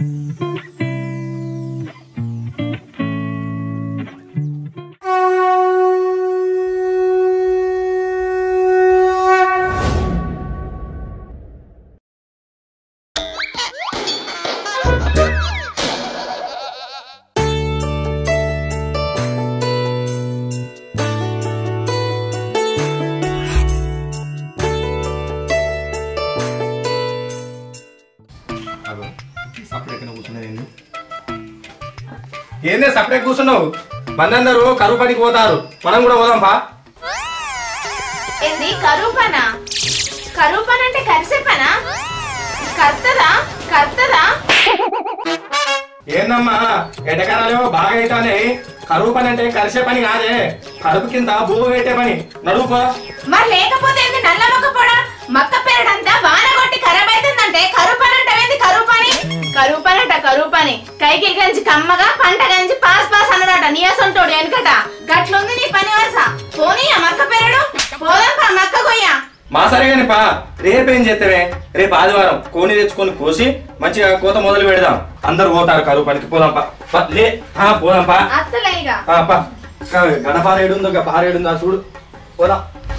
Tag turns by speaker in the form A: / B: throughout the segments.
A: అగో సపరేట్గా కూర్చున్నది ఏంది ఏందే సపరేట్ కూర్చున్నావు మందందరూ కరువు పనికి పోతారు మనం కూడా పోదాం పా
B: ఏంది కరువు పనా కరువు పని అంటే కరిసే పనా కర్తదా కర్తదా
A: ఏందమ్మా ఎండకాలంలో బాగా అవుతానే కరువు పని అంటే కలిసే పని కాదే కడుపు కింద భూమి పెట్టే పని నడుపుకో
B: మరి లేకపోతే ఏంది నల్ల మొక్క పొడ మక్క పెరడంతా వాన కొట్టి ఖరాబ్ అవుతుందంటే కరువు పని అంటే ఏంది కరువు పని కరువు పని అంట కరువు పని కైకి గంజి కమ్మగా పంట గంజి పాస్ పాస్ అన్నాడట నీయసంటోడు వెనకట గట్లుంది నీ పని వరుస పోనీ ఆ మక్క పెరడు పోదాం పా మక్క కొయ్యా
A: మా సరే కానీ పా రేపేం చేస్తావే రేపు ఆదివారం కోని తెచ్చుకొని కోసి మంచిగా కోత మొదలు పెడదాం అందరు పోతారు కరువు పనికి పోదాం పా పా, లే ఆ, పోదాం పా
B: అత్తలేగా
A: ఆ, పా క- గడపారేడుందో పారేడుందో చూడు పోదాం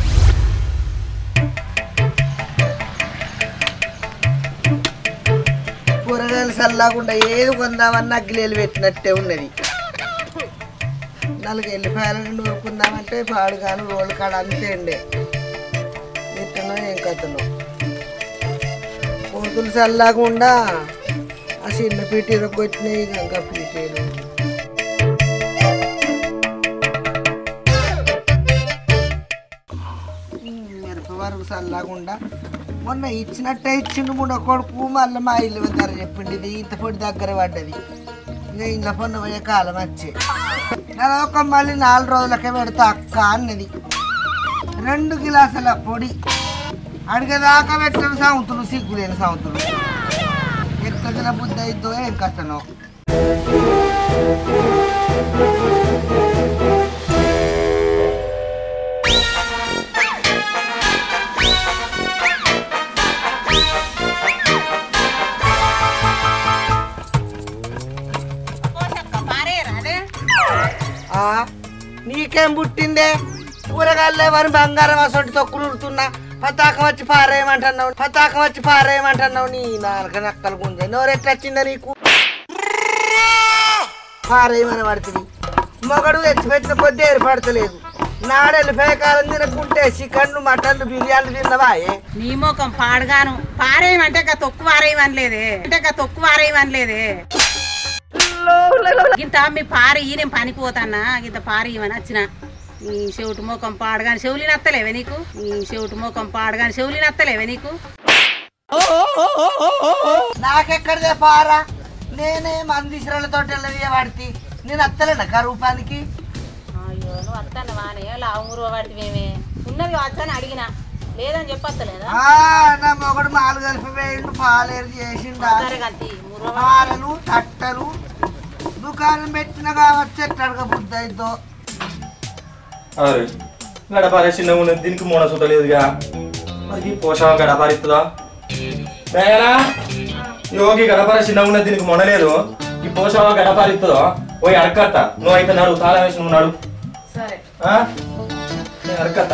C: కూరగాయలు చల్లకుండా ఏది కొందామన్నా అగ్గిలేలు పెట్టినట్టే ఉన్నది నాలుగు ఎల్లిపాయలను నూరుకుందామంటే పాడుగాను రోడ్లు కాడ అంతే ఉండే ఎట్టనో ఏం కథనో కోతులు చల్లకుండా ఆ చిన్న పీటీలు కొట్టినాయి ఇంకా పీటీలు మిరప వరకు చల్లకుండా మొన్న ఇచ్చినట్టే ఇచ్చిండు మూడో కొడుకు మళ్ళీ మా ఇల్లు ధర చెప్పిండు ఇది ఇంత పొడి దగ్గర పడ్డది ఇంకా ఇంట్లో పొన్న పోయే కాలం వచ్చే నెల ఒక మళ్ళీ నాలుగు రోజులకే పెడతా అక్క అన్నది రెండు గిలాసుల పొడి అడిగేదాకా పెట్టిన సాగుతులు సిగ్గులేని సాగుతులు ఎక్కడ బుద్ధి అయిద్దో ఏం కథనో ఆ, నీకేం పుట్టిందే కూరగాయలే వారి బంగారం అసొంటి తొక్కులు ఉడుతున్నా పతాకం వచ్చి పారేయమంటున్నావు పతాకం వచ్చి పారేయమంటున్నావు నీ నాలుక నక్కలు గుంజే నోరెట్లా వచ్చిందా నీకు పారేయమని పడుతుంది మొగడు ఎత్తిపెట్టిన కొద్దీ ఏర్పడతలేదు నాడెళ్ళి పేకాలం తినకుంటే చికెన్లు మటన్లు బిర్యానీలు తిన్నవా ఏ?
D: నీ ముఖం పాడగాను పారేయమంటే గా తొక్కు పారేయమనలేదే అంటే గా తొక్కు పారేయమనలేదే ఇంత మీ పారి నేను పనికి పోతానా ఇంత పారి ఇవని వచ్చిన నీ చెవిటి ముఖం పాడగాని చెవులి నత్తలేవే నీకు నీ చెవిటి ముఖం పాడగాని చెవులి నత్తలేవే నీకు
C: నాకెక్కడిదే పారా నేనే మందిశ్రలతో పడితే నేను అత్తలేనా కరువు పనికి
D: అయ్యో నువ్వు వస్తాను వానే లావురు పడితేమేమే ఉన్నది వచ్చని అడిగిన లేదని చెప్పత్తలేదా
C: ఆ, నా మొగడు మాలు కలిపి వేయండు పాలేరు చేసిండా
D: సరే గంతి మురువ
C: పాలలు తట్టలు దుకాణం పెట్టిన కావచ్చు ఎట్టడగా బుద్ధి అయిద్దో
A: అరే గడపారే చిన్నగా ఉన్నది దీనికి మూడ సుట్టలేదుగా మరి ఈ పోషావ గడపారిస్తుందా మేఘనా యోగి గడపార చిన్నగా ఉన్నది దీనికి మొనలేదు ఈ పోషావ గడపారిస్తుందో పోయి అడకత్త నువ్వు అయితే నడు తాళం వేసి నువ్వు నడు
B: సరే
A: ఆ? నేను అడకత్త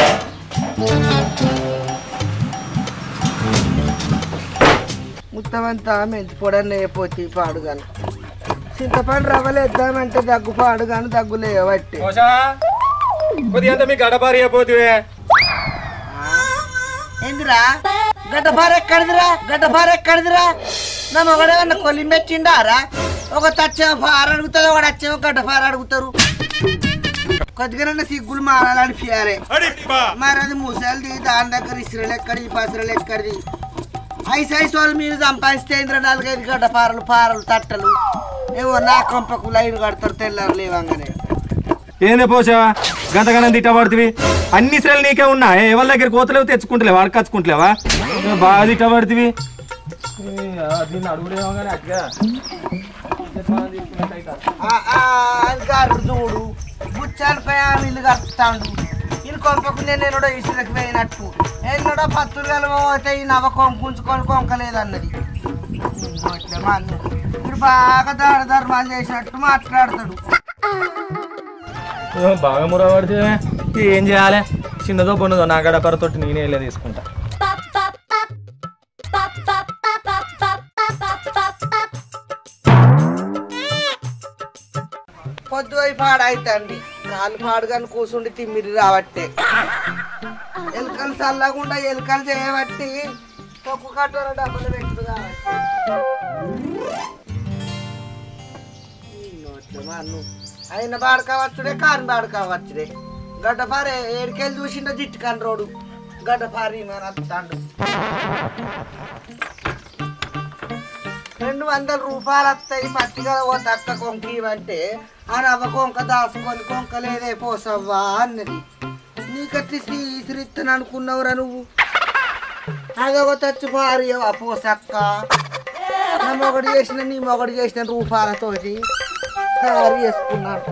C: మొత్తమంతా మెంతి పొడన్న అయిపోతే పాడుగాను చింతపండు రవ్వలు వేద్దామంటే దగ్గు పాడుగాను దగ్గు లేవట్టి
A: పోషా కొద్దిగా అంతా మీ గడపారి అయిపోతువే
C: ఏందిరా గడ్డపార ఎక్కడిదిరా గడ్డపార ఎక్కడిదిరా నా మొగడేమన్నా కొలిం పెట్టిండారా ఒక తచ్చేమో పార అడుగుతుంది ఒకటి వచ్చేమో గడ్డపార అడుగుతారు కొద్దిగా సిగ్గులు మారాలనిపించాలి మరి అది ముసలిది దాని దగ్గర ఇసురలు ఎక్కడిది పసరలు ఎక్కడిది ఐస్ ఐస్ వాళ్ళు మీరు సంపాదిస్తే ఇంద్ర నాలుగైదు గడ్డ పారలు పారలు తట్టలు ఏమో నా కొంపకు లైన్ కడతారు తెల్లారు లేవంగానే
A: ఏందే పోషా గంతగనం తిట్టబడుతుంది అన్ని శ్రేలు నీకే ఉన్నా ఏ ఎవరి దగ్గర కోతలేవు తెచ్చుకుంటలేవా అడకచ్చుకుంటలేవా బాగా తిట్టబడుతుంది దీన్ని అడుగులేమో కానీ అట్లా
C: ఆ, ఆ, అది గారు చూడు బుచ్చాలపై ఆమె ఇల్లు కడతాడు ఇది కొంపకు నేను ఎన్నడో ఇసులకు పోయినట్టు ఎన్నడో పత్తులు కలవతే ఈ నవ్వ కొంకుంచుకొని కొంకలేదు అన్నది ఇట్లా మా అన్న. ఇప్పుడు బాగా దాడ ధర్మాలు చేసినట్టు మాట్లాడతాడు
A: ఏమో బాగా ముర పడితే ఏం చేయాలి చిన్నదో పొన్నదో నా గడపరతోటి నేనే వెళ్ళి తీసుకుంటా
C: పొద్దు అయి పాడైతండి కాలు పాడుగాని కూర్చుండి తిమ్మిరి రావట్టే ఎలుకలు చల్లకుండా ఎలుకలు చేయబట్టి తొక్కు కట్టోర డబ్బులు పెట్టు కాబట్టి ఈ నోట్లో మా అన్ను. ఆయన బాడు కావచ్చుడే కాని బాడు కావచ్చుడే గడ్డపారే ఏడికెళ్ళి చూసిండో జిట్టు కాని రోడు గడ్డపారి మన అత్తాండు రెండు వందల రూపాయలు వస్తాయి పట్టిగా ఓ తట్ట కొంక ఇవంటే ఆ రవ్వ కొంక దాచుకొని కొంక లేదే పోసవ్వా అన్నది నీకట్టి ఇసిరిత్తను అనుకున్నావురా నువ్వు అదొక తచ్చి పారియవా పోసక్క నా మొగడు చేసిన నీ మొగడు చేసిన రూపాయలతోటి తయారు చేసుకున్నాను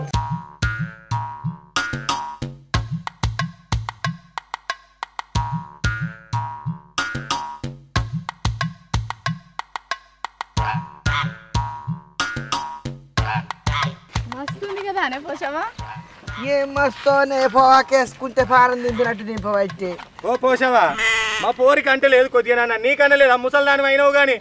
B: మస్తుంది కదా అనే పోసావా
C: ఏం మస్తోనే పోవాకేసుకుంటే ఫారం దింపినట్టు దింపవైతే
A: ఓ పోసావా మా పోరికి అంటే లేదు కొద్దిగా నాన్న నీకన్నా లేదు ఆ ముసల్దాని అయినావు కానీ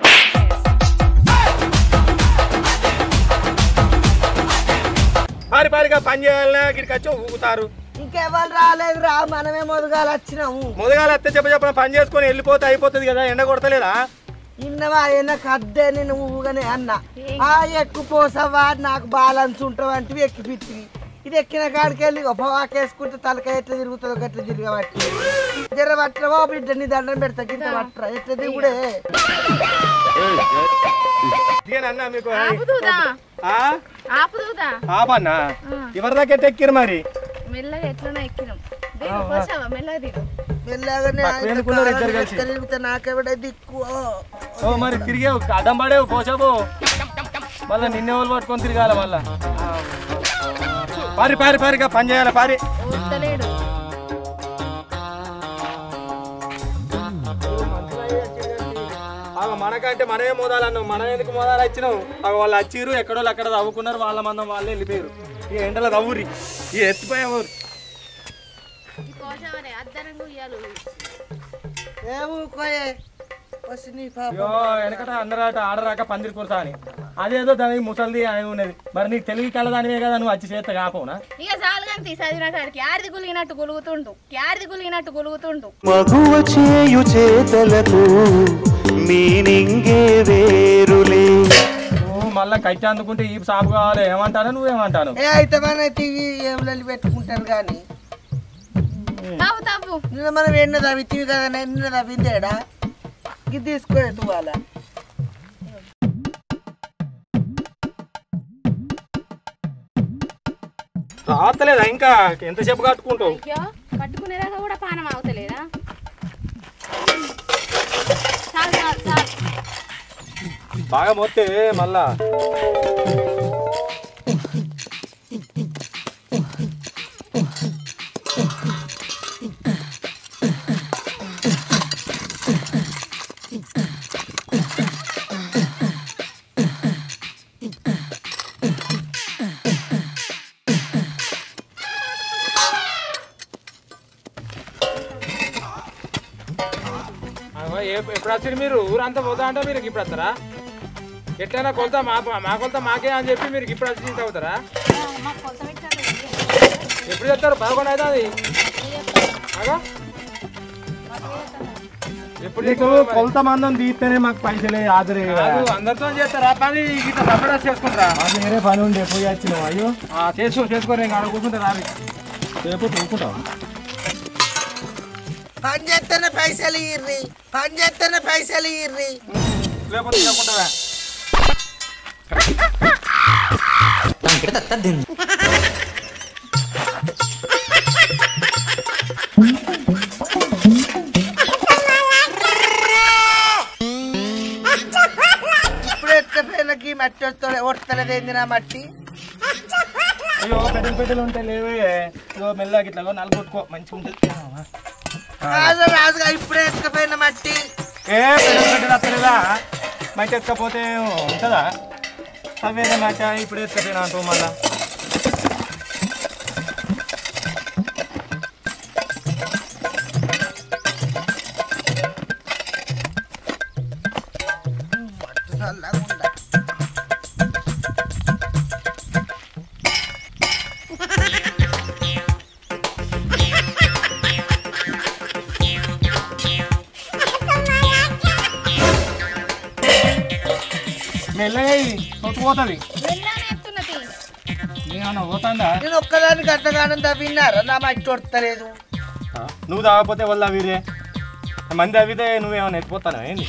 A: పారి పారిగా పని చేయాలన్నా ఇక్కడికి వచ్చి ఊగుతారు
C: ఇంకెవరు రాలేదు రా మనమే మొదగాలు వచ్చినాము
A: ముందుగా అత్తే చెప్ప చెప్పిన పని చేసుకొని వెళ్ళిపోతే అయిపోతుంది కదా ఎండ కొడతలేదా
C: ఇన్నవా ఎనకు అద్దే నేను ఊగనే అన్న ఆ ఎక్కు పోసవా నాకు బాలన్స్ ఉంటావంటివి ఎక్కి పిత్తివి ఇది ఎక్కిన కాడికి వెళ్ళి ఉపవాకేసుకుంటే తలకాయ ఎట్లా తిరుగుతుందో గట్ల తిరగబట్టి జర పట్టవో బిడ్డ నీ దండం పెడతా కింద పట్టరా ఎట్లా దిగుడే
A: ఇదేనన్నా మీకు
B: ఆపుదుదా
A: ఆ?
B: ఆపుదుదా
A: ఆపన్నా ఎవరి దాకా ఎక్కిరు మరి
B: మెల్లగా ఎట్లనో ఎక్కినాం దిగు పోసావా మెల్లగా దిగు
C: మెల్లగానే
A: పక్కన
C: ఆయన
A: ఎందుకున్నారు
C: కాళ్ళ
A: ఇద్దరు కలిసి?
C: లెక్క తిరిగితే నాకెవడే దిక్కు
A: ఓ మరి తిరిగేవు అడ్డం పడేవు పోసావు మళ్ళీ నిన్నే వాళ్ళు పట్టుకొని తిరగాల మళ్ళా పారి పారి పారిగా పని చేయాలి పారి
B: వద్దలేడు
A: అగో మనకంటే మనమే మోదాలన్నావు మనం ఎందుకు మోదాలు వచ్చినావు అగో వాళ్ళు వచ్చిర్రు ఎక్కడో అక్కడ తవ్వుకున్నారు వాళ్ళ మందం వాళ్ళే వెళ్ళిపోయారు ఈ ఎండలో తవ్వురి ఈ ఎత్తిపోయావు
B: పోసావనే అద్దరంగా ఉయ్యాలు
C: ఏ ఊకోయే వసి నీ పాప
A: అయ్యో వెనకట అందరాట ఆడరాక పందిరి కొడతా అని అదేదో దానికి ముసలిది అని ఉన్నది మరి నీకు తెలివి కలదానివే కదా నువ్వు వచ్చి చేత కాపోనా
B: ఇక చాలు కానీ చదివిన కాడికి యాడిది గులిగినట్టు గులుగుతుండు యాడిది గులిగినట్టు గులుగుతుండు
E: మగువ చేయు చేతలకు మీనింగే వేరులే
A: నువ్వు మళ్ళీ కట్టి అందుకుంటే ఈ సాపు కావాలి ఏమంటాను నువ్వేమంటాను
C: ఏ అయితే మన టీవీ ఏం పెట్టుకుంటారు కానీ
B: తవ్వు తవ్వు
C: నిన్న మనం ఎన్న తవ్వితివి కదా నిన్న తవ్విందేడా ఇది తీసుకో వాళ్ళ
A: రాతలేదా ఇంకా ఎంతసేపు కట్టుకుంటావు
B: అయ్యో కట్టుకునేదాకా కూడా పానం అవుతలేదా చాలు చాలు చాలు
A: బాగా మొత్తే మళ్ళా ఎప్పుడు వచ్చారు మీరు ఊరంతా పోతా అంటే మీరు ఇప్పుడు వస్తారా ఎట్లయినా కొలత మా మా కొలత మాకే అని చెప్పి మీరు ఇప్పుడు వచ్చి ఇంత అవుతారా ఎప్పుడు చెప్తారు పదకొండు అవుతుంది అగా ఎప్పుడు కొలత మందం తీస్తేనే మాకు పైసలే ఆదరే అందరితో చేస్తారా పని ఇట్లా సపరేట్ చేసుకుంటారా వేరే పని ఉండే పోయి వచ్చినావు అయ్యో చేసుకో చేసుకో నేను అక్కడ కూర్చుంటే రావి రేపు చూసుకుంటావా
C: పని చేస్తేనే పైసలు ఇర్రి పని చేస్తేనే పైసలు ఇర్రి
A: లేకపోతే చేయకుంటావా
C: ఇప్పుడు ఎత్తపోయినకి మట్టి వస్తాడు ఒడతలేదేంది నా మట్టి
A: అయ్యో పెద్దలు పెద్దలు ఉంటే లేవే ఇగో మెల్లగా ఇట్లా నాలుగు కొట్టుకో మంచిగా ఉంటుంది
C: కాదు రాజుగా ఇప్పుడే ఎత్తుకపోయిన మట్టి
A: ఏ పెద్దలు పెద్దలు అత్తలేదా మంచి ఎత్తకపోతే ఉంటుందా అవేదే మ్యాచ్ ఇప్పుడు ఎత్తకపోయినా అంటూ మళ్ళా
C: చల్లగా ఉందా.
A: మెల్లగా కొట్టుకుపోతుంది నేను పోతాందా
C: నేను ఒక్కదాన్ని గంటగానం తవ్వినారా నా మట్టి కొడతలేదు
A: నువ్వు తాగకపోతే వల్ల వీరే మంది అవితే నువ్వేమన్నా ఎత్తిపోతాను ఏంది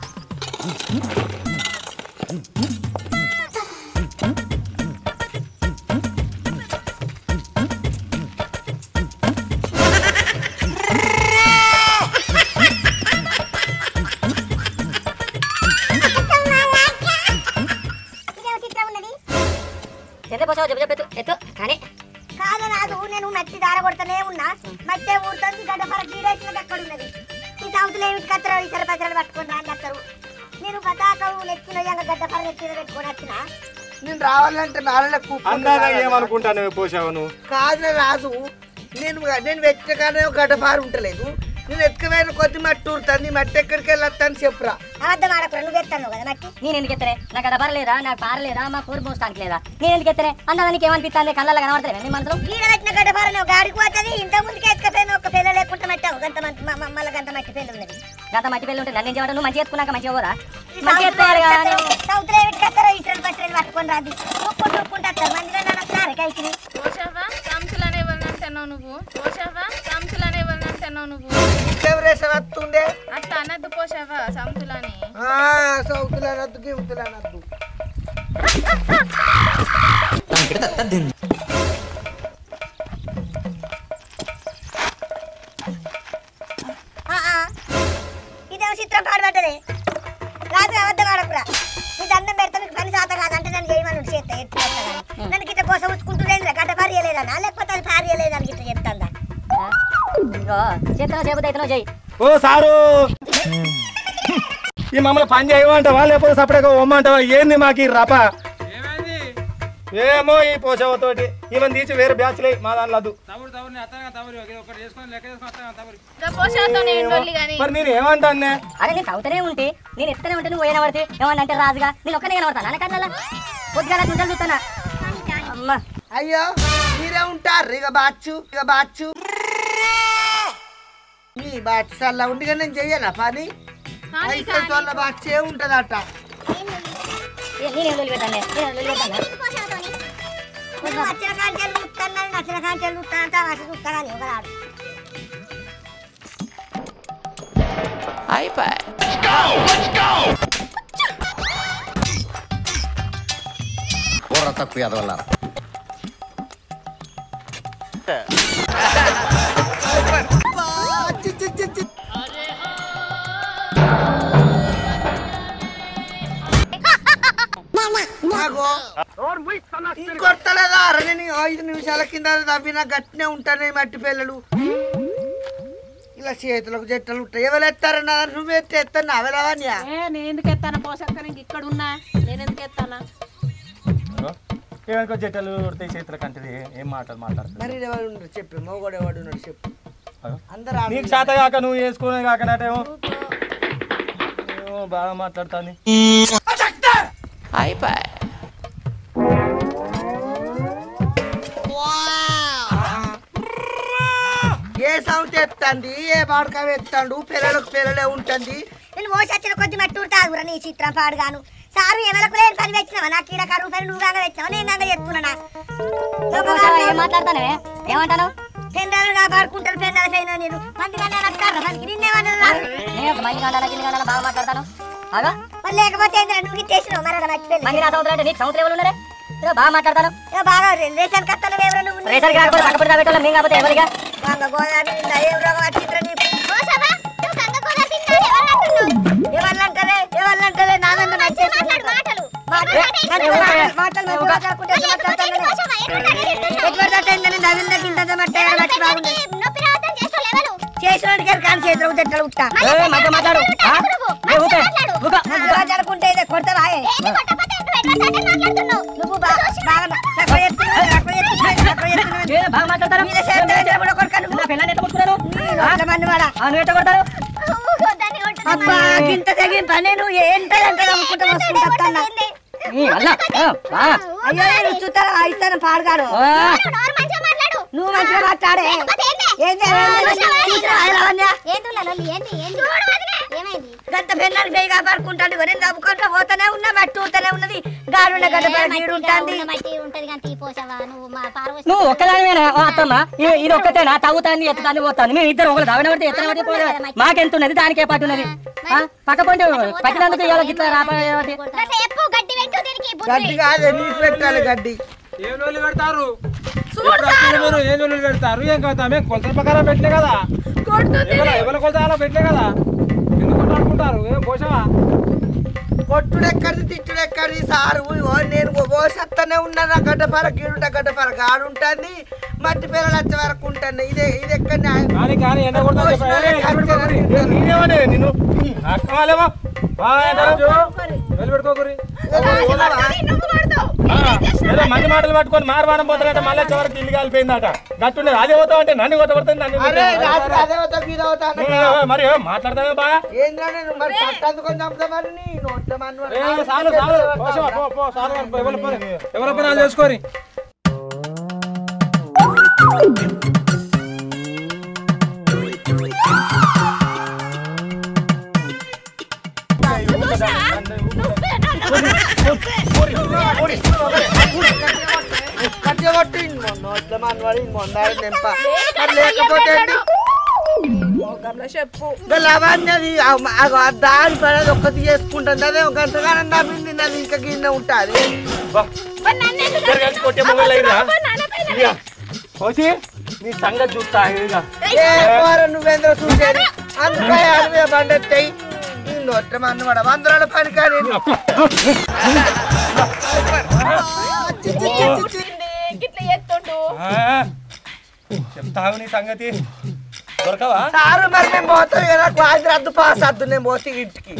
F: ఎంత పోసావు చెప్పు చెప్పు ఎత్తు కానీ
G: కాదు రాదు నేను మట్టి దార కొడుతూనే ఉన్నా మట్టే ఊరుతుంది గడ్డ పర గీరేసినది అక్కడ ఉన్నది ఈ సంవత్సరం ఏమిటి కత్తరు ఇతర పత్రాలు పట్టుకొని రాని కత్తరు నేను పతాకం నెత్తిన గడ్డ పర నెత్తిన పెట్టుకొని వచ్చిన
C: నేను రావాలంటే నాలుగు
A: అందాక ఏమనుకుంటాను పోసావు నువ్వు
C: కాదు రాజు నేను నేను వెచ్చగానే గడ్డపారు ఉంటలేదు నేను ఎత్తుకపోయిన కొద్ది మట్టి ఊరుతుంది మట్టి ఎక్కడికి వెళ్ళొస్తాను చెప్పురా
G: అబద్ధం ఆడకుండా నువ్వు ఎత్తాను కదా మట్టి
F: నేను ఎందుకు ఎత్తనే నాకు అక్కడ పర్లేదా నాకు పారలేదా మా కూర పోస్తానికి లేదా నేను ఎందుకు ఎత్తనే అన్నదానికి ఏమనిపిస్తుంది కళ్ళలో కనబడతలే నీ మనసులో
G: గీడ పెట్టిన గడ్డ పర నువ్వు గాడికి పోతుంది ఇంత ముందుకే ఎత్తుకపోయిన ఒక పిల్ల లేకుండా మట్టావు గంత మంది మ- మ- మళ్ళా గంత మట్టి పిల్ల ఉన్నది
F: గత మట్టి పెళ్ళి ఉంటే నన్ను ఏం చేయడం నువ్వు మంచిగా ఎత్తుకున్నాక మంచిగా పోరా
G: ఈ
F: మంచిగా ఎత్తుకోవాలి కదా నువ్వు.
G: సంవత్సరం ఏమిటి కత్తరు ఇతర పత్రాలు పట్టుకొని రాదు ఉప్పుకుంటూ ఉప్పుకుంటూ వస్తారు మందిగా నన్ను వస్తారు కైకి
B: పోషావా సంచులనే ఎవరినంటున్నావు నువ్వు పోషావా సంచులనే ఎవరినంటున్నావు నువ్వు
C: ఇంకెవరేస వస్తుండే
B: అట్లా అనద్దు పోషావా సంచులని
C: సౌతులు అనొద్దు గిముతులు అనొద్దు
G: ఇదేమో చిత్రం పాడుపడ్డది రాజు అబద్ధం ఆడకురా నీ దండం పెడతా నీకు పని శాతం కాదంటే నన్ను చేయమని చేస్తా ఎట్లా చేస్తా కానీ. నన్ను గిట్ట కోసం ఉంచుకుంటుండేది గడ్డ పారియలేదన్నా లేకపోతే అది పారియలేదని గిట్ట చెప్తాందా
F: ఇదిగో చేతిలో చేబుద్ది అయితే చెయ్యి
A: ఓ సారు ఈ మమ్మల్ని పని చేయమంటావా లేకపోతే సపరేట్గా ఒమ్మంటావా ఏంది మాకు ఈ రప ఏమో ఈ పోషవతోటి ఈమెను తీసి వేరే బ్యాచ్లే మా దాంట్లో వద్దు.
B: ఇంకా పోషాతో నేను కానీ
A: మరి నేను ఏమంటానే
F: అరే నేను చదువుతూనే ఉంటే నేను ఎత్తనే ఉంటే నువ్వు ఏనా పడితే ఏమన్నా అంటే రాజుగా నేను ఒక్కనే కనబడతాను అన్న కన్నా కొద్దిగా గుంజలు చూస్తానా అమ్మా
C: అయ్యో మీరే ఉంటారు ఇక బాచ్చు ఇక బాచ్చు మీ బాచ్చు చల్ల ఉండిగా నేను చెయ్యనా పని అయితే వాళ్ళ బాచ్చే ఉంటదట
F: నేనేం వదిలిపెట్టాను నేను వదిలిపెట్టాను
G: నువ్వు వచ్చిన కాంచెలు చూస్తాను నచ్చిన కాంచెలు చూస్తాను తమాష చూస్తా కానీ ఒకరాడు
H: బుర్ర తక్కువ ఎదవల్లారా
C: నాగో ఇంకొట్టలేదా అరే నేను ఐదు నిమిషాల కింద తవ్విన గట్టినే ఉంటానే ఈ మట్టి పిల్లలు ఇలా చేతులకు జట్టలు ఉంటాయి ఎవరు ఎత్తారన్నా నువ్వు ఎత్తే ఎత్తాను అవెలవన్యా
D: ఏ నేను ఎందుకు ఎత్తాను పోషక్క నేను ఇక్కడ ఉన్నా నేను ఎందుకు ఎత్తానా
A: ఏమనుకో జట్టలు ఉడతాయి చేతుల కంటది ఏం మాటలు మాట్లాడుతుంది
C: మరి ఎవరు ఉన్నారు చెప్పు మగోడు ఎవడు ఉన్నాడు చెప్పు అందరు
A: నీకు శాత కాక నువ్వు వేసుకునే కాకనాటేమో ఏమో బాగా మాట్లాడుతుంది
C: ఏ సౌండ్ ఎత్తంది ఏ బాడక ఎత్తాడు పిల్లలకు పిల్లలే ఉంటుంది
G: నేను మోసొచ్చిన కొద్ది మట్టి ఊరుతాగురా నీ చిత్రం పాడుగాను సారు ఎవరికి లేని పని తెచ్చినావా నా కీడ కరువు పని నువ్వు గంగ తెచ్చినావా నేను గంగ చెప్తున్నా
F: ఏం మాట్లాడతానే ఏమంటాను
G: పెండాలు కాపాడుకుంటారు పెండాలు పైన నేను మందిగా వస్తారా మనకి నిన్నేమన్నా
F: నేను ఒక మంచి గంటల కింద గంటల బాగా మాట్లాడతాను అగా
G: మరి లేకపోతే ఏందిరా నువ్వు ఇచ్చేసినావు మరి అలా మర్చిపోయింది
F: మంది నా సంవత్సరం అంటే నీకు సంవత్సరం ఎవరు ఉన్నారే ఏదో బాగా మాట్లాడతాను
G: ఇక బాగా రేషన్ కత్తలు ఎవరు నువ్వు
F: రేసరికి రాకపోతే పక్కపడి పెట్టాలి మేము కాకపోతే ఎవరిగా
G: గంగ గోదావరి నిండా ఏం రోగం వచ్చిండ్రా నీకు ఎవరినంటలే ఎవరినంటలే నా మీద నచ్చేసి మాటలు మాటలు మాట్లాడుకుంటే మాట్లాడుకుంటే చేసిన కానీ చేతులు తిట్టలు ఉంటా
F: మాట్లాడు ఆ? ఏ, ఊకే, ఊక.
G: మాట్లాడుకుంటే ఇదే కొడతావా ఏ? నువ్వు బా- బాగా తక్కువ చేస్తున్నావు, తక్కువ చేస్తున్నావు, తక్కువ చేస్తున్నావు.
F: ఏ, బాగా మాట్లాడతారు
G: మీద చేతులు ఎత్తులు కూడా కొడక నువ్వు.
F: నా పిల్లని ఎట్ట కొట్టుకున్నాను
G: నీ నోట్ల మంది వాడా.
F: ఆ, నువ్వు ఎట్ట కొడతారు
G: అబ్బా గింత తెగిన పని నువ్వు ఏంట ఎంత నమ్ముకుంటూ వస్తుంటా
F: ఈ, అల్ల, ఆ, ఆ.
G: అయ్యో నేను చూస్తాను ఇస్తాను పాడుగాడు
F: ఆ.
G: నువ్వు మంచిగా మాట్లాడే ఏంది చూసినావా ఇలా అవన్నీ? గంట పెళ్ళాలి బేయి కాపాడుకుంటాను నేను నవ్వుకుంటా పోతానే ఉన్నా మట్టి ఊతనే ఉన్నది గాడుండ గడ్డ గీడు ఉంటుంది
F: నువ్వు ఒక్కదానివేనా ఓ అత్తమ్మ ఈ- ఇది ఒక్కతేనా తవ్వుతాంది ఎత్తుతాంది పోతాంది మేము ఇద్దరు ఒకరు దవన పడితే ఎత్తన పడితే పోలే. మాకెంత ఉన్నది దానికే పట్టు ఉన్నది ఆ, పక్క పండి పట్టినందుకు ఇవాళ గిట్లా రాపడి
C: గడ్డి కాదే నీకు పెట్టాలి గడ్డి
I: ఏం రోజులు పెడతారు మీరు ఏం రోజులు పెడతారు ఏం కదా మేము కొలతల ప్రకారం పెట్టలే కదా ఎవరు ఎవరి కొలత అలా పెట్టలే కదా ఎందుకు కొట్లాడుకుంటారు ఏం పోషవా
C: కొట్టుడు ఎక్కడిది తిట్టుడు ఎక్కడిది సారు ఓ నేను ఓసత్తనే ఉన్నా నా గడ్డపార గీడుంట గడ్డపార గాడుంటుంది మట్టి పిల్లలు వచ్చే వరకు ఉంటుంది ఇదే ఇది ఎక్కడ న్యాయం?
I: కానీ కానీ ఎండ కొడతా
A: నేనేమనే నిన్ను
I: అక్కలేవా వెళ్ళి పెట్టుకోకరి
A: ఏదో మంది మాటలు పట్టుకొని మారవాడం పోతారట మళ్ళీ చివరికి ఇల్లు కాలిపోయిందట గట్టుండేది అదే పోతావు అంటే నన్ను కొట్టబడుతుంది నన్ను
C: అరే
A: కొట్టబడుతుంది.
C: రాత్రి అదే అవుతా గీద అవుతా అన్న.
A: ఏ, మరి ఏ, మాట్లాడతావే బాగా
C: ఏంద్రా నేను మరి పట్టందుకొని చంపుతామని నీ నోట్ల మన్ను
I: ఏ, చాలు చాలు పోషవా పో పో చాలు ఎవరి పని ఎవరి పని వాళ్ళు చేసుకోరి
C: కట్టె కొట్టి నోట్ల మన్వాడి మొండాడి నింప మరి లేకపోతే ఏంటి? ఇంకా లవణ్యది ఆ- ఆ- ఆ దారి పడేది ఒక్కటి చేసుకుంటుంది అదే ఒక గంటగానం నవ్వింది నన్ను ఇంకా గిన్నె ఉంటుంది
A: జరగాలి కొట్టే మొగలు అయినా ఇక, కోసి నీ సంగతి చూస్తా ఇక
C: ఏ పోర నువ్వేంద్ర చూసేది అందుకే అడవి బండెత్తాయి ఈ నోట్ల మన్ను పడ వందల పని కానీ
B: గిట్ల ఎత్తుండు
A: ఆ, చెప్తావు నీ సంగతి దొరకవా
C: సారు మరి మేము పోతాం కదా క్లాస్ రద్దు పాస్ వద్దు నేను పోతే ఇంటికి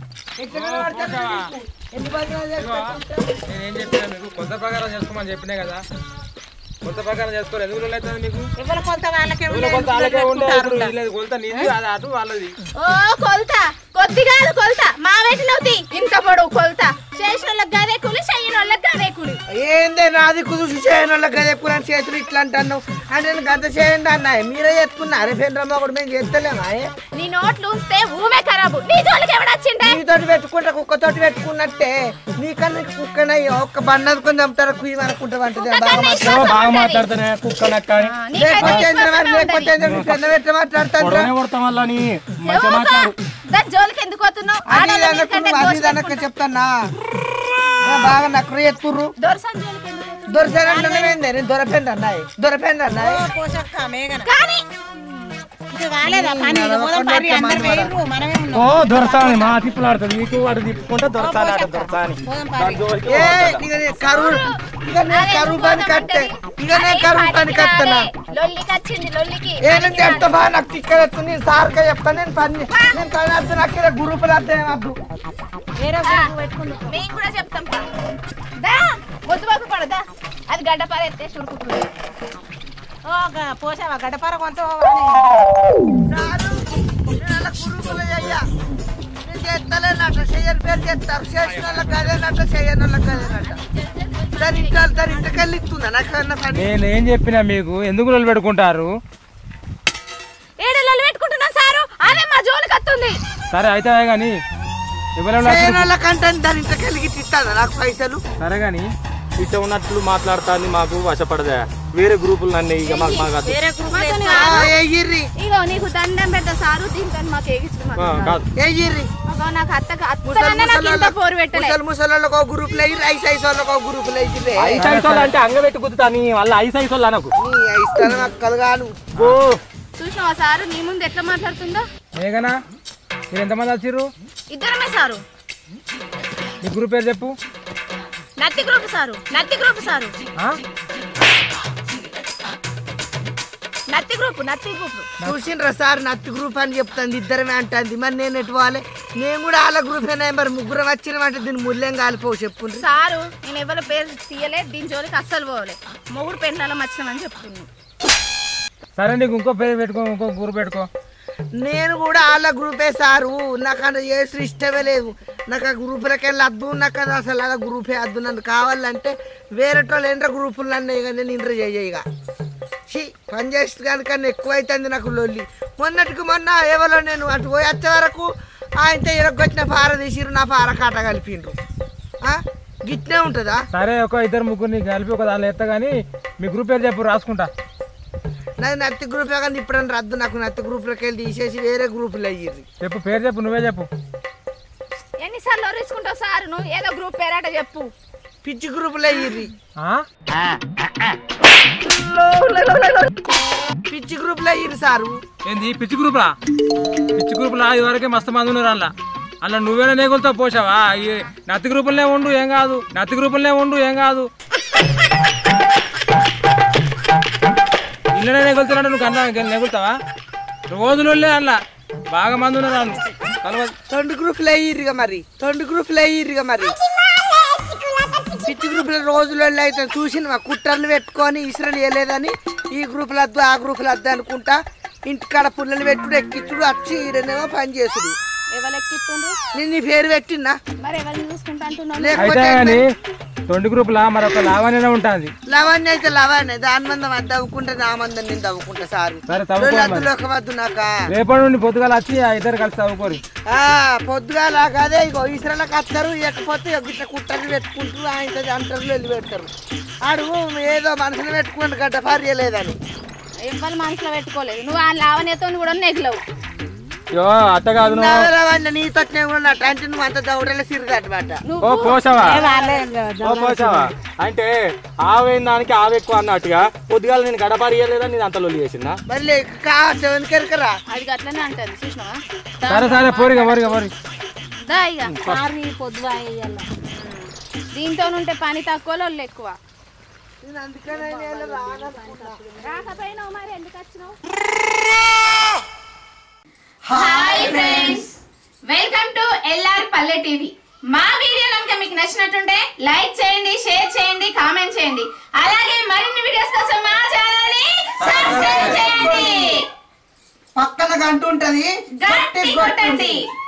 I: నేను ఏం చెప్పినా మీకు కొత్త ప్రకారం చేసుకోమని చెప్పినా కదా కొత్త ప్రకారం చేసుకోరు ఎందుకు రోజులు అవుతుంది మీకు
D: ఎవరి కొంత వాళ్ళకే
I: ఎవరో కొంత అలాగే ఉండే ఇప్పుడు వీళ్ళది కొలత నీది అది అటు వాళ్ళది
B: ఓ కొలత కొద్ది కాదు కొలత మా వెంట నవ్వుతి ఇంత పొడవు కొలత చేసిన వాళ్ళకి గదే కూలి చెయ్యని వాళ్ళకి గదే కూలి
C: ఏందే నాది కుదుసు చేయని వాళ్ళకి గదే కూర చేతులు ఇట్లా అంటాను అంటే నేను గంత చేయండి అన్నాయి మీరే చెప్పుకున్నారు ఫెండ్రమ్మ కూడా మేము చేస్తలేమా ఏ?
B: నీ నోట్లు ఉంచితే ఊమే ఖరాబు నీ జోలికి ఎవడొచ్చిండే
C: నీతోటి పెట్టుకుంటా కుక్కతోటి పెట్టుకున్నట్టే నీకన్నా కుక్కనయ్యో ఒక్క బండి అనుకుని చంపుతారా కుయ్యి అనుకుంటావు అంటే బాగా మాట్లాడు.
A: బాగా మాట్లాడుతానే కుక్క నక్క అని
C: లేకపోతే ఏంద్ర మరి లేకపోతే ఏంద్ర నీ పెద్ద పెట్టి మాట్లాడతాను
A: గొడవనే కొడతాం వల్ల నీ మంచిగా మాట్లాడు
B: దాని జోలికి ఎందుకు పోతున్నావు
C: అది
B: ఆడోళ్ళ
C: ఇది
B: మీదకంటే
C: అనకు, అది ఇది
B: దోషం
C: అనక చెప్తానా ఏ బాగా నక్కరు ఎత్తుర్రు
B: దొరసని జోలికి ఎందుకు పోతున్నావు?
C: దొరసానంటే నేను దొరపోయింది అన్నాయి దొరపోయింది అన్నాయి
D: పోషక్క మేఘన
B: కానీ
D: ఇది కాలేదా పని ఇక పోదాం పారి అందరు వేయరు మనమే ఉన్నాం
A: ఓ దొరసాని మా తిప్పులాడుతుంది నీకు వాడు తిప్పుకుంటే దొరసాని ఆడ దొరసాని
D: పోదాం
A: దాని
D: పారి
A: జోలికి
C: ఏ
A: పోవద్దు.
C: ఇక నేను కరువు ఇక నేను కరువు పని కట్టే ఇక నేను కరువు పని కట్టనా
B: లొల్లికి వచ్చింది లొల్లికి
C: ఏ నేను చెప్తా బాగా నాకు తిక్కడ నేను సార్గా చెప్తాను నేను పని నేను పని వద్దు నాకు ఇక్కడ గ్రూపులు వద్దు ఏమద్దు
D: వేరే గ్రూప్ పెట్టుకుందాం
B: మేము కూడా చెప్తాం పా. దా వద్దు బాబు పడదా అది గడ్డ పారెత్తే చురుకుంటుంది
D: ఓ గ- పోసావా గడపార కొంచెం
C: సారు నేను అలా గ్రూపులు చెయ్య నేను చేస్తలేనట చెయ్యని పేరు చేస్తారు చేసిన వాళ్ళకి అదేనట చేయని వాళ్ళకి అదేనట దాని ఇంట్లో దాని ఇంటికి వెళ్ళి ఇస్తుందా నాకు అన్న పని
I: నేను ఏం చెప్పినా మీకు ఎందుకు రోజులు పెట్టుకుంటారు
B: ఏడలలో పెట్టుకుంటున్నాం సారు అదే మా జోలికి వస్తుంది
I: సరే అయితే కానీ ఎవరెవరు
C: చేయని వాళ్ళకంటే దాని ఇంటికి వెళ్ళి ఇస్తుందా నాకు పైసలు
I: సరే కానీ
A: ఇట్ట ఉన్నట్లు మాట్లాడుతాంది మాకు వశపడదా వేరే గ్రూపులు నన్ను ఇక మాకు మాకు వద్దు.
D: వేరే గ్రూప్
C: ఎయ్యిర్రి
B: ఇగో నీకు దండం పెద్ద సారు దీంతో మాకు ఎగిచ్చు
A: ఆ, కాదు
C: ఎయ్యిర్రి
B: నాకు అత్తగా అత్తగానే నాకు ఇంత పోరు పెట్టలే
C: ముసలి ముసలోళ్ళకి ఒక గ్రూప్ లో ఎయ్యి ఐస్ ఐస్ వాళ్ళకి ఒక గ్రూప్ లో ఎయ్యిర్రి
A: ఐస్ ఐస్ వాళ్ళు అంటే అంగబెట్టి కుదుతా నీ వల్ల ఐస్ ఐస్ వాళ్ళు అనకు
C: నీ ఇస్తాను అక్కలు కాను
A: ఓ
B: చూసినావా సారు నీ ముందు ఎట్లా మాట్లాడుతుందో
I: మేఘనా మీరు ఎంతమంది వచ్చిర్రు
B: ఇద్దరమే సారు
I: మీ గ్రూప్ పేరు చెప్పు
B: నత్తి గ్రూప్ సారు నత్తి గ్రూప్ సారు
I: ఆ?
B: నత్తి గ్రూప్ నత్తి గ్రూప్
C: చూసిండ్రా సార్ నత్తి గ్రూప్ అని చెప్తాంది ఇద్దరమే అంటుంది మరి నేను ఎటు పోవాలి నేను కూడా వాళ్ళ గ్రూప్ అయినా మరి ముగ్గురం వచ్చినామంటే దీన్ని ముల్యం కాలిపోవు చెప్పుండ్రి
B: సారు నేను ఎవరి పేరు తీయలే దీని జోలికి అస్సలు పోలే మొగుడు పెండ్లాల మచ్చినామని చెప్తున్నాను
I: సరే నీకు ఇంకో పేరు పెట్టుకో ఇంకో గురు పెట్టుకో
C: నేను కూడా వాళ్ళ గ్రూపే సారు నాకు అంత చేసి ఇష్టమే లేదు నాకు ఆ గ్రూపులకి వెళ్ళి వద్దు నాకు అది అసలు అలా గ్రూపే వద్దు నన్ను కావాలంటే వేరే వాళ్ళు ఎండ్ర గ్రూపులు అన్నీ ఇక నేను ఇంటర్ చేయ ఇక షీ పని చేస్తే కనుక ఎక్కువ అవుతుంది నాకు లొల్లి మొన్నటికి మొన్న ఎవరో నేను అటు పోయి వచ్చే వరకు ఆయనతో ఇరగొచ్చిన పార తీసిరు నా పార కాట కలిపిండ్రు ఆ? గిట్నే ఉంటుందా
I: సరే ఒక ఇద్దరు ముగ్గురిని కలిపి ఒక దానిలో ఎత్తా కానీ మీ గ్రూప్ పేరు చెప్పు రాసుకుంటా
C: నాది నత్తి గ్రూపే కానీ ఇప్పుడని రద్దు నాకు నత్తి గ్రూప్లోకి వెళ్ళి తీసేసి వేరే గ్రూపులు అయ్యిర్రి
I: చెప్పు పేరు చెప్పు నువ్వే చెప్పు
B: ఎన్నిసార్లు వరించుకుంటావు సారు నువ్వు ఏదో గ్రూప్ పేరాట చెప్పు
C: పిచ్చి గ్రూపులు అయ్యిర్రి
I: ఆ?
C: పిచ్చి గ్రూపులు అయ్యిర్రి సారు
I: ఏంది పిచ్చి గ్రూప్లా పిచ్చి గ్రూప్లా ఇదివరకే మస్తు మంది ఉన్నారు అందులో అలా నువ్వేనా నేగులతో పోసావా ఈ నత్తి గ్రూపులనే ఉండు ఏం కాదు నత్తి గ్రూపులనే ఉండు ఏం కాదు ఇళ్ళనే నెగులుతున్నాడు నువ్వు కన్నా నెగులుతావా రోజులే అందులో బాగా మంది ఉన్నారు వాళ్ళు కలవ
C: తొండి గ్రూపులు అయ్యిర్రిగా మరి తొండి గ్రూపులు అయ్యిర్రిగా మరి పిచ్చి గ్రూపుల రోజులలో అయితే చూసిన కుట్టర్లు పెట్టుకొని ఇసురలు వేయలేదని ఈ గ్రూపులు వద్దు ఆ గ్రూపులు వద్దు అనుకుంటా ఇంటికాడ పుల్లలు పెట్టుడు ఎక్కించుడు వచ్చి ఈడనేమో పని చేసుడు
B: ఎవరు ఎక్కిస్తుండ్రు
C: నేను నీ పేరు పెట్టినా
B: మరి ఎవరిని చూసుకుంటా అంటున్నావు
I: అయితే
C: లేకపోతే
I: కానీ తొండి గ్రూపులా మరి ఒక లావణ్యనే ఉంటుంది
C: లవణ్య అయితే లవణ్య దాని మందం అది తవ్వుకుంటే నా మందం నేను తవ్వుకుంటా సారు
I: సరే తవ్వుకో మరి.
C: అద్దులు ఒక వద్దు నాకా
I: రేపటి నుండి పొద్దుగాల వచ్చి ఆ ఇద్దరు కలిసి చదువుకోరు
C: ఆ, పొద్దుగాల కాదే ఇగో ఈశ్వరులకు వస్తారు ఇకపోతే ఇట్లా కుట్టర్లు పెట్టుకుంటారు ఆయన అంటారు వెళ్ళి పెడతారు ఆడు ఏదో మనసులో పెట్టుకుని గడ్డ పారియలేదని
B: ఎవరు మనసులో పెట్టుకోలేదు నువ్వు ఆ లావణ్యతో కూడా నెగలవు
I: యో అత్త కాదు నువ్వు
C: నీతో కూడా అంటే నువ్వు అంత దౌడలో సిరుగట్టమాట
I: ఓ కోసవా ఓ కోసవా అంటే ఆవేన దానికి ఆవు ఎక్కువ అన్నట్టుగా పొద్దుగాల నేను గడపారి ఇయ్యలేదా నేను అంత లొల్లి చేసిందా
C: మళ్ళీ కావచ్చు వెనకెరకరా
B: అది అట్లనే అంటది చూసినావా
I: సరే సరే పోరిగా పోరిగా పోరి
B: దా ఇక
D: పారి పొద్దుగా వేయాల
B: దీంతో ఉంటే పని తక్కువ లొల్లు ఎక్కువ
C: నేను అందుకనే నేను రాననుకున్నా.
B: రాకపోయినావు మరి ఎందుకు వచ్చినావు hi friends welcome to LR Palle TV మా వీడియో కనుక మీకు నచ్చినట్టుంటే లైక్ చేయండి షేర్ చేయండి కామెంట్ చేయండి అలాగే మరిన్ని వీడియోస్ కోసం మా ఛానల్ ని సబ్స్క్రైబ్ చేయండి
C: పక్కన గంట ఉంటది
B: గట్టి కొట్టండి